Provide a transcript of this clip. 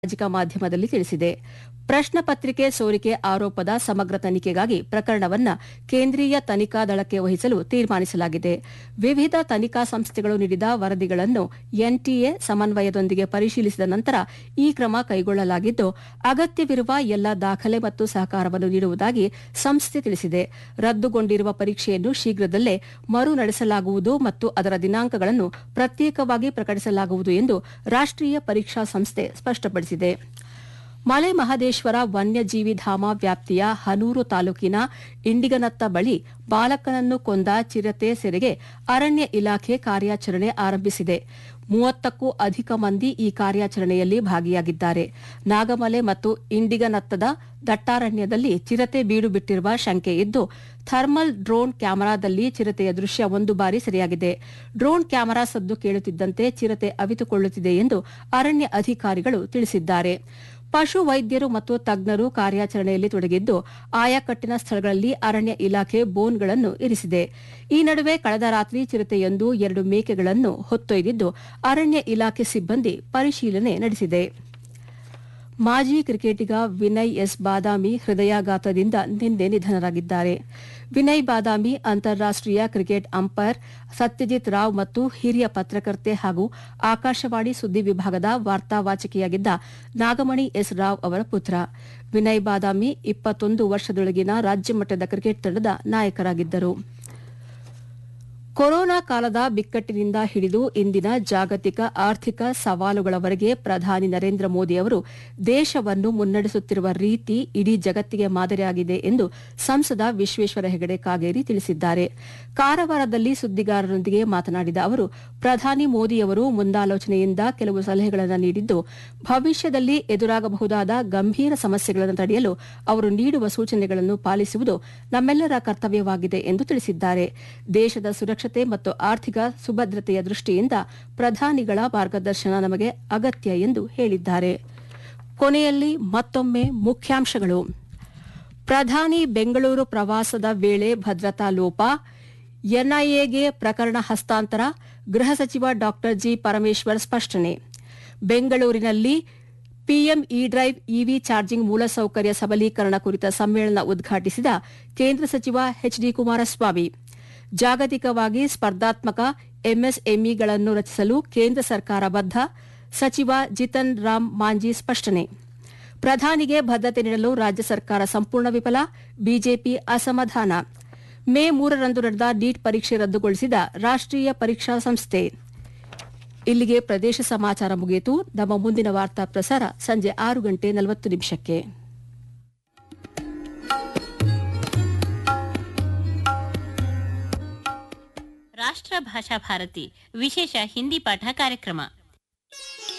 ಸಾಮಾಜಿಕ ಮಾಧ್ಯಮದಲ್ಲಿ ತಿಳಿಸಿದೆ ಪ್ರಶ್ನ ಪತ್ರಿಕೆ ಸೋರಿಕೆ ಆರೋಪದ ಸಮಗ್ರ ತನಿಖೆಗಾಗಿ ಪ್ರಕರಣವನ್ನ ಕೇಂದ್ರೀಯ ತನಿಖಾ ದಳಕ್ಕೆ ವಹಿಸಲು ತೀರ್ಮಾನಿಸಲಾಗಿದೆ ವಿವಿಧ ತನಿಖಾ ಸಂಸ್ಥೆಗಳು ನೀಡಿದ ವರದಿಗಳನ್ನು ಎನ್ಟಿಎ ಸಮನ್ವಯದೊಂದಿಗೆ ಪರಿಶೀಲಿಸಿದ ನಂತರ ಈ ಕ್ರಮ ಕೈಗೊಳ್ಳಲಾಗಿದ್ದು ಅಗತ್ಯವಿರುವ ಎಲ್ಲ ದಾಖಲೆ ಮತ್ತು ಸಹಕಾರವನ್ನು ನೀಡುವುದಾಗಿ ಸಂಸ್ಥೆ ತಿಳಿಸಿದೆ ರದ್ದುಗೊಂಡಿರುವ ಪರೀಕ್ಷೆಯನ್ನು ಶೀಘ್ರದಲ್ಲೇ ಮರು ನಡೆಸಲಾಗುವುದು ಮತ್ತು ಅದರ ದಿನಾಂಕಗಳನ್ನು ಪ್ರತ್ಯೇಕವಾಗಿ ಪ್ರಕಟಿಸಲಾಗುವುದು ಎಂದು ರಾಷ್ಟೀಯ ಪರೀಕ್ಷಾ ಸಂಸ್ಥೆ ಸ್ಪಷ್ಟಪಡಿಸಿದೆ ಮಲೆ ಮಹದೇಶ್ವರ ವನ್ಯಜೀವಿ ಧಾಮ ವ್ಯಾಪ್ತಿಯ ಹನೂರು ತಾಲೂಕಿನ ಇಂಡಿಗನತ್ತ ಬಳಿ ಬಾಲಕನನ್ನು ಕೊಂದ ಚಿರತೆ ಸೆರೆಗೆ ಅರಣ್ಯ ಇಲಾಖೆ ಕಾರ್ಯಾಚರಣೆ ಆರಂಭಿಸಿದೆ ಮೂವತ್ತಕ್ಕೂ ಅಧಿಕ ಮಂದಿ ಈ ಕಾರ್ಯಾಚರಣೆಯಲ್ಲಿ ಭಾಗಿಯಾಗಿದ್ದಾರೆ ನಾಗಮಲೆ ಮತ್ತು ಇಂಡಿಗನತ್ತದ ದಟ್ಟಾರಣ್ಯದಲ್ಲಿ ಚಿರತೆ ಬೀಡು ಬಿಟ್ಟಿರುವ ಶಂಕೆ ಇದ್ದು ಥರ್ಮಲ್ ಡ್ರೋನ್ ಕ್ಯಾಮೆರಾದಲ್ಲಿ ಚಿರತೆಯ ದೃಶ್ಯ ಒಂದು ಬಾರಿ ಸೆರೆಯಾಗಿದೆ ಡ್ರೋನ್ ಕ್ಯಾಮೆರಾ ಸದ್ದು ಕೇಳುತ್ತಿದ್ದಂತೆ ಚಿರತೆ ಅವಿತುಕೊಳ್ಳುತ್ತಿದೆ ಎಂದು ಅರಣ್ಯ ಅಧಿಕಾರಿಗಳು ತಿಳಿಸಿದ್ದಾರೆ ಪಶು ವೈದ್ಯರು ಮತ್ತು ತಜ್ಞರು ಕಾರ್ಯಾಚರಣೆಯಲ್ಲಿ ತೊಡಗಿದ್ದು ಆಯಾಕಟ್ಟಿನ ಸ್ಥಳಗಳಲ್ಲಿ ಅರಣ್ಯ ಇಲಾಖೆ ಬೋನ್ಗಳನ್ನು ಇರಿಸಿದೆ ಈ ನಡುವೆ ಕಳೆದ ರಾತ್ರಿ ಚಿರತೆಯೊಂದು ಎರಡು ಮೇಕೆಗಳನ್ನು ಹೊತ್ತೊಯ್ದಿದ್ದು ಅರಣ್ಯ ಇಲಾಖೆ ಸಿಬ್ಬಂದಿ ಪರಿಶೀಲನೆ ನಡೆಸಿದೆ ಮಾಜಿ ಕ್ರಿಕೆಟಿಗ ವಿನಯ್ ಎಸ್ ಬಾದಾಮಿ ಹೃದಯಾಘಾತದಿಂದ ನಿನ್ನೆ ನಿಧನರಾಗಿದ್ದಾರೆ ವಿನಯ್ ಬಾದಾಮಿ ಅಂತಾರಾಷ್ಟೀಯ ಕ್ರಿಕೆಟ್ ಅಂಪೈರ್ ಸತ್ಯಜಿತ್ ರಾವ್ ಮತ್ತು ಹಿರಿಯ ಪತ್ರಕರ್ತೆ ಹಾಗೂ ಆಕಾಶವಾಣಿ ಸುದ್ದಿ ವಿಭಾಗದ ವಾರ್ತಾವಾಚಿಕೆಯಾಗಿದ್ದ ನಾಗಮಣಿ ಎಸ್ ರಾವ್ ಅವರ ಪುತ್ರ ವಿನಯ್ ಬಾದಾಮಿ ಇಪ್ಪತ್ತೊಂದು ವರ್ಷದೊಳಗಿನ ರಾಜ್ಯಮಟ್ಟದ ಕ್ರಿಕೆಟ್ ತಂಡದ ನಾಯಕರಾಗಿದ್ದರು ಕೊರೋನಾ ಕಾಲದ ಬಿಕ್ಕಟ್ಟಿನಿಂದ ಹಿಡಿದು ಇಂದಿನ ಜಾಗತಿಕ ಆರ್ಥಿಕ ಸವಾಲುಗಳವರೆಗೆ ಪ್ರಧಾನಿ ನರೇಂದ್ರ ಮೋದಿ ಅವರು ದೇಶವನ್ನು ಮುನ್ನಡೆಸುತ್ತಿರುವ ರೀತಿ ಇಡೀ ಜಗತ್ತಿಗೆ ಮಾದರಿಯಾಗಿದೆ ಎಂದು ಸಂಸದ ವಿಶ್ವೇಶ್ವರ ಹೆಗಡೆ ಕಾಗೇರಿ ತಿಳಿಸಿದ್ದಾರೆ ಕಾರವಾರದಲ್ಲಿ ಸುದ್ದಿಗಾರರೊಂದಿಗೆ ಮಾತನಾಡಿದ ಅವರು ಪ್ರಧಾನಿ ಮೋದಿಯವರು ಮುಂದಾಲೋಚನೆಯಿಂದ ಕೆಲವು ಸಲಹೆಗಳನ್ನು ನೀಡಿದ್ದು ಭವಿಷ್ಯದಲ್ಲಿ ಎದುರಾಗಬಹುದಾದ ಗಂಭೀರ ಸಮಸ್ಯೆಗಳನ್ನು ತಡೆಯಲು ಅವರು ನೀಡುವ ಸೂಚನೆಗಳನ್ನು ಪಾಲಿಸುವುದು ನಮ್ಮೆಲ್ಲರ ಕರ್ತವ್ಯವಾಗಿದೆ ಎಂದು ತಿಳಿಸಿದ್ದಾರೆ ದೇಶದ ಸುರಕ್ಷತೆ ಮತ್ತು ಆರ್ಥಿಕ ಸುಭದ್ರತೆಯ ದೃಷ್ಟಿಯಿಂದ ಪ್ರಧಾನಿಗಳ ಮಾರ್ಗದರ್ಶನ ನಮಗೆ ಅಗತ್ಯ ಎಂದು ಹೇಳಿದ್ದಾರೆ ಕೊನೆಯಲ್ಲಿ ಮತ್ತೊಮ್ಮೆ ಮುಖ್ಯಾಂಶಗಳು ಪ್ರಧಾನಿ ಬೆಂಗಳೂರು ಪ್ರವಾಸದ ವೇಳೆ ಭದ್ರತಾ ಲೋಪ ಎನ್ಐಎಗೆ ಪ್ರಕರಣ ಹಸ್ತಾಂತರ ಗೃಹ ಸಚಿವ ಡಾ ಜಿ ಪರಮೇಶ್ವರ್ ಸ್ಪಷ್ಟನೆ ಬೆಂಗಳೂರಿನಲ್ಲಿ PM E drive EV charging ಮೂಲಸೌಕರ್ಯ ಸಬಲೀಕರಣ ಕುರಿತ ಸಮ್ಮೇಳನ ಉದ್ಘಾಟಿಸಿದ ಕೇಂದ್ರ ಸಚಿವ ಎಚ್ ಡಿ ಕುಮಾರಸ್ವಾಮಿ ಜಾಗತಿಕವಾಗಿ ಸ್ಪರ್ಧಾತ್ಮಕ ಎಂಎಸ್ಎಂಇಗಳನ್ನು ರಚಿಸಲು ಕೇಂದ್ರ ಸರ್ಕಾರ ಬದ್ಧ ಸಚಿವ ಜಿತನ್ ರಾಮ್ ಮಾಂಜಿ ಸ್ಪಷ್ಟನೆ ಪ್ರಧಾನಿಗೆ ಭದ್ರತೆ ನೀಡಲು ರಾಜ್ಯ ಸರ್ಕಾರ ಸಂಪೂರ್ಣ ವಿಫಲ ಬಿಜೆಪಿ ಅಸಮಾಧಾನ ಮೇ ಮೂರರಂದು ನಡೆದ ನೀಟ್ ಪರೀಕ್ಷೆ ರದ್ದುಗೊಳಿಸಿದ ರಾಷ್ಟೀಯ ಪರೀಕ್ಷಾ ಸಂಸ್ಥೆ ಇಲ್ಲಿಗೆ ಪ್ರದೇಶ ಸಮಾಚಾರ ಮುಗಿಯಿತು ನಮ್ಮ ಮುಂದಿನ ವಾರ್ತಾ ಪ್ರಸಾರ ಸಂಜೆ ಆರು ಗಂಟೆ ನಲವತ್ತು ನಿಮಿಷಕ್ಕೆ ರಾಷ್ಟ್ರ ಭಾಷಾ ಭಾರತಿ ವಿಶೇಷ ಹಿಂದಿ ಪಾಠ ಕಾರ್ಯಕ್ರಮ